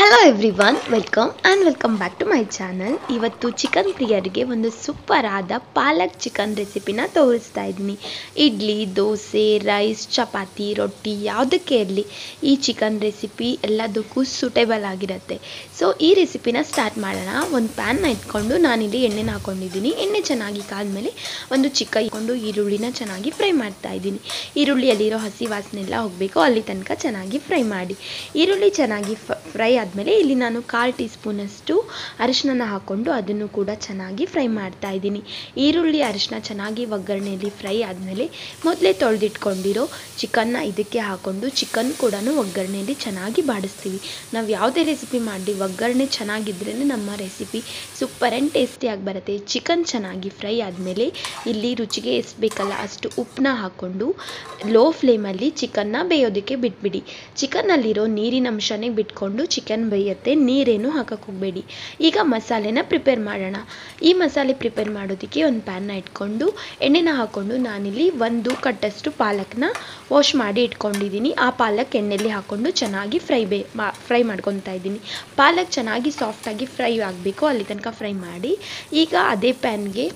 hello everyone welcome and welcome back to my channel ಇವತ್ತು chicken ಪ್ರಿಯರಿಗೆ ಒಂದು super ಆದ ಪಾಲಕ್ ಚಿಕನ್ ರೆಸಿಪಿನ ತೋರಿಸ್ತಾ ಇದ್ದೀನಿ ಇಡ್ಲಿ ದೋಸೆ ರೈಸ್ ಚಪಾತಿ ರೊಟ್ಟಿ ಯಾವುದಕ್ಕೆ ಇರಲಿ ಈ ಚಿಕನ್ ರೆಸಿಪಿ ಎಲ್ಲದಕ್ಕೂ ಸೂಟೇಬಲ್ ಆಗಿರುತ್ತೆ ಸೊ ಈ ರೆಸಿಪಿನ ಸ್ಟಾರ್ಟ್ ಮಾಡೋಣ ಒಂದು ಪ್ಯಾನ್ನ ಇಟ್ಕೊಂಡು ನಾನಿಲ್ಲಿ ಎಣ್ಣೆನ ಹಾಕೊಂಡಿದ್ದೀನಿ ಎಣ್ಣೆ ಚೆನ್ನಾಗಿ ಕಾದ್ಮೇಲೆ ಒಂದು ಚಿಕ್ಕ ಇಟ್ಕೊಂಡು ಈರುಳ್ಳಿನ ಚೆನ್ನಾಗಿ ಫ್ರೈ ಮಾಡ್ತಾ ಇದ್ದೀನಿ ಈರುಳ್ಳಿಯಲ್ಲಿರೋ ಹಸಿ ವಾಸನೆ ಎಲ್ಲ ಹೋಗಬೇಕು ಅಲ್ಲಿ ತನಕ ಚೆನ್ನಾಗಿ ಫ್ರೈ ಮಾಡಿ ಈರುಳ್ಳಿ ಚೆನ್ನಾಗಿ ಫ್ರೈ ಆದಮೇಲೆ ಇಲ್ಲಿ ನಾನು ಕಾಲು ಟೀ ಸ್ಪೂನಷ್ಟು ಅರಿಶಿನ ಹಾಕ್ಕೊಂಡು ಅದನ್ನು ಕೂಡ ಚೆನ್ನಾಗಿ ಫ್ರೈ ಮಾಡ್ತಾ ಇದ್ದೀನಿ ಈರುಳ್ಳಿ ಅರಿಶಿನ ಚೆನ್ನಾಗಿ ಒಗ್ಗರಣೆಯಲ್ಲಿ ಫ್ರೈ ಆದಮೇಲೆ ಮೊದಲೇ ತೊಳೆದಿಟ್ಕೊಂಡಿರೋ ಚಿಕನ್ನ ಇದಕ್ಕೆ ಹಾಕ್ಕೊಂಡು ಚಿಕನ್ ಕೂಡ ಒಗ್ಗರಣೆಯಲ್ಲಿ ಚೆನ್ನಾಗಿ ಬಾಡಿಸ್ತೀವಿ ನಾವು ಯಾವುದೇ ರೆಸಿಪಿ ಮಾಡಲಿ ಒಗ್ಗರಣೆ ಚೆನ್ನಾಗಿದ್ರೇ ನಮ್ಮ ರೆಸಿಪಿ ಸೂಪರ್ ಆ್ಯಂಡ್ ಟೇಸ್ಟಿಯಾಗಿ ಬರುತ್ತೆ ಚಿಕನ್ ಚೆನ್ನಾಗಿ ಫ್ರೈ ಆದಮೇಲೆ ಇಲ್ಲಿ ರುಚಿಗೆ ಎಷ್ಟು ಬೇಕಲ್ಲ ಅಷ್ಟು ಉಪ್ಪನ್ನ ಹಾಕ್ಕೊಂಡು ಲೋ ಫ್ಲೇಮಲ್ಲಿ ಚಿಕನ್ನ ಬೇಯೋದಕ್ಕೆ ಬಿಟ್ಬಿಡಿ ಚಿಕನ್ನಲ್ಲಿರೋ ನೀರಿನ ಅಂಶನೇ ಬಿಟ್ಕೊಂಡು ಚಿಕನ್ ಬೇಯುತ್ತೆ ನೀರೇನು ಹಾಕಕ್ಕೆ ಹೋಗಬೇಡಿ ಈಗ ಮಸಾಲೆನ ಪ್ರಿಪೇರ್ ಮಾಡೋಣ ಈ ಮಸಾಲೆ ಪ್ರಿಪೇರ್ ಮಾಡೋದಕ್ಕೆ ಒಂದು ಪ್ಯಾನ್ನ ಇಟ್ಕೊಂಡು ಎಣ್ಣೆನ ಹಾಕ್ಕೊಂಡು ನಾನಿಲ್ಲಿ ಒಂದು ಕಟ್ಟಷ್ಟು ಪಾಲಕ್ನ ವಾಶ್ ಮಾಡಿ ಇಟ್ಕೊಂಡಿದ್ದೀನಿ ಆ ಪಾಲಕ್ ಎಣ್ಣೆಯಲ್ಲಿ ಹಾಕ್ಕೊಂಡು ಚೆನ್ನಾಗಿ ಫ್ರೈ ಬೇ ಫ್ರೈ ಮಾಡ್ಕೊತಾ ಇದ್ದೀನಿ ಪಾಲಕ್ ಚೆನ್ನಾಗಿ ಸಾಫ್ಟಾಗಿ ಫ್ರೈ ಆಗಬೇಕು ಅಲ್ಲಿ ತನಕ ಫ್ರೈ ಮಾಡಿ ಈಗ ಅದೇ ಪ್ಯಾನ್ಗೆ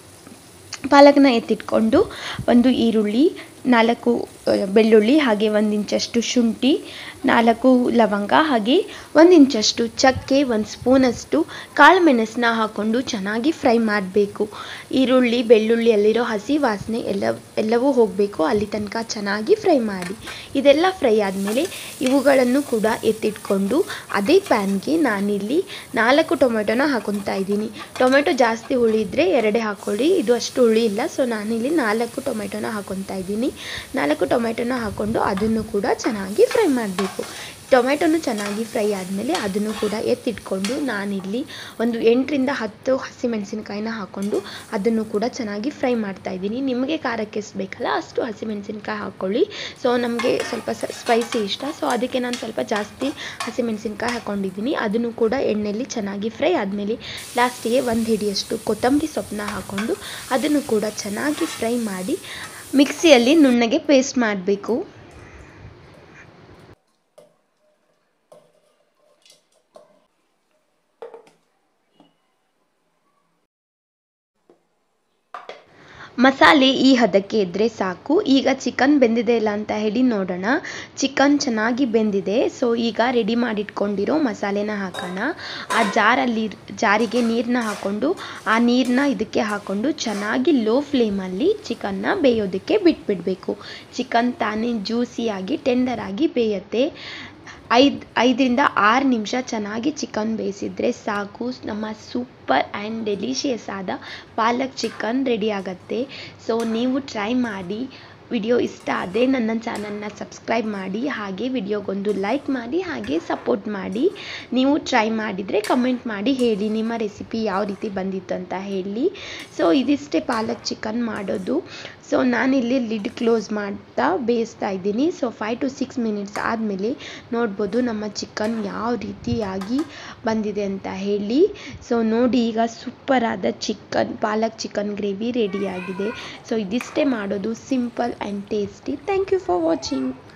ಪಾಲಕ್ನ ಎತ್ತಿಟ್ಕೊಂಡು ಒಂದು ಈರುಳ್ಳಿ ನಾಲ್ಕು ಬೆಳ್ಳುಳ್ಳಿ ಹಾಗೆ ಒಂದು ಇಂಚಷ್ಟು ಶುಂಠಿ ನಾಲ್ಕು ಲವಂಗ ಹಾಗೆ ಒಂದು ಇಂಚಷ್ಟು ಚಕ್ಕೆ ಒಂದು ಸ್ಪೂನಷ್ಟು ಕಾಳು ಮೆಣಸನ್ನ ಹಾಕ್ಕೊಂಡು ಚೆನ್ನಾಗಿ ಫ್ರೈ ಮಾಡಬೇಕು ಈರುಳ್ಳಿ ಬೆಳ್ಳುಳ್ಳಿಯಲ್ಲಿರೋ ಹಸಿ ವಾಸನೆ ಎಲ್ಲ ಎಲ್ಲವೂ ಹೋಗಬೇಕು ಅಲ್ಲಿ ತನಕ ಚೆನ್ನಾಗಿ ಫ್ರೈ ಮಾಡಿ ಇದೆಲ್ಲ ಫ್ರೈ ಆದಮೇಲೆ ಇವುಗಳನ್ನು ಕೂಡ ಎತ್ತಿಟ್ಕೊಂಡು ಅದೇ ಪ್ಯಾನ್ಗೆ ನಾನಿಲ್ಲಿ ನಾಲ್ಕು ಟೊಮೆಟೊನ ಹಾಕೊತಾ ಇದ್ದೀನಿ ಟೊಮೆಟೊ ಜಾಸ್ತಿ ಹುಳಿ ಇದ್ದರೆ ಎರಡೇ ಹಾಕ್ಕೊಳ್ಳಿ ಇದು ಅಷ್ಟು ಹುಳಿ ಇಲ್ಲ ಸೊ ನಾನಿಲ್ಲಿ ನಾಲ್ಕು ಟೊಮೆಟೊನ ಹಾಕೊತಾ ಇದ್ದೀನಿ ನಾಲ್ಕು ಟೊಮೆಟೊನ ಹಾಕ್ಕೊಂಡು ಅದನ್ನು ಕೂಡ ಚೆನ್ನಾಗಿ ಫ್ರೈ ಮಾಡಬೇಕು ಟೊಮೆಟೊನು ಚೆನ್ನಾಗಿ ಫ್ರೈ ಆದಮೇಲೆ ಅದನ್ನು ಕೂಡ ಎತ್ತಿಟ್ಕೊಂಡು ನಾನಿಲ್ಲಿ ಒಂದು ಎಂಟರಿಂದ ಹತ್ತು ಹಸಿಮೆಣಸಿನ್ಕಾಯಿನ ಹಾಕ್ಕೊಂಡು ಅದನ್ನು ಕೂಡ ಚೆನ್ನಾಗಿ ಫ್ರೈ ಮಾಡ್ತಾ ಇದ್ದೀನಿ ನಿಮಗೆ ಖಾರಕ್ಕೆ ಎಷ್ಟು ಬೇಕಲ್ಲ ಅಷ್ಟು ಹಸಿಮೆಣಸಿನ್ಕಾಯಿ ಹಾಕ್ಕೊಳ್ಳಿ ಸೊ ನಮಗೆ ಸ್ವಲ್ಪ ಸ್ಪೈಸಿ ಇಷ್ಟ ಸೊ ಅದಕ್ಕೆ ನಾನು ಸ್ವಲ್ಪ ಜಾಸ್ತಿ ಹಸಿಮೆಣಸಿನ್ಕಾಯಿ ಹಾಕ್ಕೊಂಡಿದ್ದೀನಿ ಅದನ್ನು ಕೂಡ ಎಣ್ಣೆಯಲ್ಲಿ ಚೆನ್ನಾಗಿ ಫ್ರೈ ಆದಮೇಲೆ ಲಾಸ್ಟಿಗೆ ಒಂದು ಹಿಡಿಯಷ್ಟು ಕೊತ್ತಂಬರಿ ಸೊಪ್ಪನ್ನ ಹಾಕ್ಕೊಂಡು ಅದನ್ನು ಕೂಡ ಚೆನ್ನಾಗಿ ಫ್ರೈ ಮಾಡಿ ಮಿಕ್ಸಿಯಲ್ಲಿ ನುಣ್ಣಗೆ ಪೇಸ್ಟ್ ಮಾಡಬೇಕು ಮಸಾಲೆ ಈ ಹದಕ್ಕೆ ಇದ್ದರೆ ಸಾಕು ಈಗ ಚಿಕನ್ ಬೆಂದಿದೆ ಇಲ್ಲ ಅಂತ ಹೇಳಿ ನೋಡೋಣ ಚಿಕನ್ ಚೆನ್ನಾಗಿ ಬೆಂದಿದೆ ಸೊ ಈಗ ರೆಡಿ ಮಾಡಿಟ್ಕೊಂಡಿರೋ ಮಸಾಲೆನ ಹಾಕೋಣ ಆ ಜಾರಲ್ಲಿ ಜಾರಿಗೆ ನೀರನ್ನ ಹಾಕ್ಕೊಂಡು ಆ ನೀರನ್ನ ಇದಕ್ಕೆ ಹಾಕ್ಕೊಂಡು ಚೆನ್ನಾಗಿ ಲೋ ಫ್ಲೇಮಲ್ಲಿ ಚಿಕನ್ನ ಬೇಯೋದಕ್ಕೆ ಬಿಟ್ಬಿಡಬೇಕು ಚಿಕನ್ ತಾನೇ ಜ್ಯೂಸಿಯಾಗಿ ಟೆಂಡರಾಗಿ ಬೇಯುತ್ತೆ ಐದು ಐದರಿಂದ ಆರು ನಿಮಿಷ ಚೆನ್ನಾಗಿ ಚಿಕನ್ ಬೇಯಿಸಿದ್ರೆ ಸಾಕು ನಮ್ಮ ಸೂಪರ್ ಆ್ಯಂಡ್ ಡೆಲಿಷಿಯಸ್ ಆದ ಪಾಲಕ್ ಚಿಕನ್ ರೆಡಿ ಆಗುತ್ತೆ ಸೊ ನೀವು ಟ್ರೈ ಮಾಡಿ ವಿಡಿಯೋ ಇಷ್ಟ ಆದರೆ ನನ್ನ ಚಾನಲ್ನ ಸಬ್ಸ್ಕ್ರೈಬ್ ಮಾಡಿ ಹಾಗೆ ವಿಡಿಯೋಗೊಂದು ಲೈಕ್ ಮಾಡಿ ಹಾಗೆ ಸಪೋರ್ಟ್ ಮಾಡಿ ನೀವು ಟ್ರೈ ಮಾಡಿದರೆ ಕಮೆಂಟ್ ಮಾಡಿ ಹೇಳಿ ನಿಮ್ಮ ರೆಸಿಪಿ ಯಾವ ರೀತಿ ಬಂದಿತ್ತು ಅಂತ ಹೇಳಿ ಸೊ ಇದಿಷ್ಟೇ ಪಾಲಕ್ ಚಿಕನ್ ಮಾಡೋದು ಸೊ ನಾನಿಲ್ಲಿ ಲಿಡ್ ಕ್ಲೋಸ್ ಮಾಡ್ತಾ ಬೇಯಿಸ್ತಾ ಇದ್ದೀನಿ so five to six minutes ಆದಮೇಲೆ ನೋಡ್ಬೋದು ನಮ್ಮ ಚಿಕನ್ ಯಾವ ರೀತಿಯಾಗಿ ಬಂದಿದೆ ಅಂತ ಹೇಳಿ ಸೊ ನೋಡಿ ಈಗ ಸೂಪರ್ ಆದ ಚಿಕನ್ ಪಾಲಕ್ ಚಿಕನ್ ಗ್ರೇವಿ ರೆಡಿಯಾಗಿದೆ ಸೊ ಇದಿಷ್ಟೇ ಮಾಡೋದು simple and tasty thank you for watching